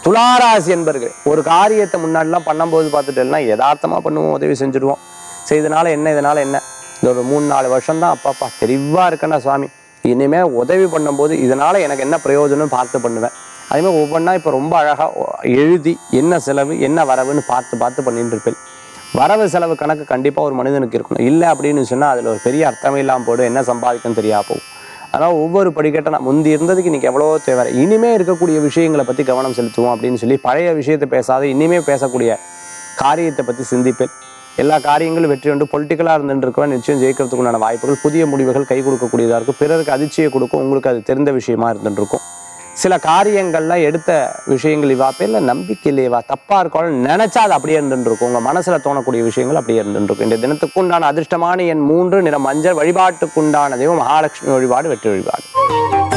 துளாராசி என்பர்கள் ஒரு காரியத்தை முன்னாடிலாம் பண்ணும்போது பார்த்துட்டேன்னா யதார்த்தமாக பண்ணுவோம் உதவி செஞ்சுடுவோம் செய்தனால என்ன இதனால என்ன இந்த ஒரு மூணு நாலு வருஷம் தான் அப்பாப்பா தெளிவாக இருக்கேன்னா சுவாமி இனிமே உதவி பண்ணும்போது இதனால எனக்கு என்ன பிரயோஜனம் பார்த்து பண்ணுவேன் அதே மாதிரி ஒவ்வொன்றா இப்போ ரொம்ப அழகாக எழுதி என்ன செலவு என்ன வரவுன்னு பார்த்து பார்த்து பண்ணிட்டு இருப்பேன் வரவு செலவு கணக்கு கண்டிப்பாக ஒரு மனிதனுக்கு இருக்கணும் இல்லை அப்படின்னு சொன்னால் அதில் ஒரு பெரிய அர்த்தமே இல்லாமல் போடும் என்ன சம்பாதிக்கணும் தெரியா போகும் அதனால் ஒவ்வொரு படிக்கட்டும் நான் முந்தி இருந்ததுக்கு இன்னைக்கு எவ்வளோ தேவை இனிமே இருக்கக்கூடிய விஷயங்களை பற்றி கவனம் செலுத்துவோம் அப்படின்னு சொல்லி பழைய விஷயத்தை பேசாத இனிமே பேசக்கூடிய காரியத்தை பற்றி சிந்திப்பேன் எல்லா காரியங்களும் வெற்றி உண்டு பொலிட்டிக்கலாக இருந்துட்டு இருக்கவன் நிச்சயம் ஜெயிக்கிறதுக்கு உண்டான வாய்ப்புகள் புதிய முடிவுகள் கை கொடுக்கக்கூடியதாக இருக்கும் பிறருக்கு அதிர்ச்சியை கொடுக்கும் உங்களுக்கு அது தெரிந்த விஷயமா இருந்துட்டு இருக்கும் சில காரியங்கள்லாம் எடுத்த விஷயங்கள் இவா பேர்ல நம்பிக்கை இல்லையவா தப்பா இருக்கணும் நினைச்சா அது அப்படியே இருந்துட்டு இருக்கும் உங்க மனசுல தோணக்கூடிய விஷயங்கள் அப்படியே இருந்துட்டு இருக்கும் இந்த தினத்துக்கு உண்டான அதிர்ஷ்டமான எண் மூன்று நிற மஞ்சள் வழிபாட்டுக்குண்டான தெய்வம் மகாலட்சுமி வழிபாடு வெற்றி வழிபாடு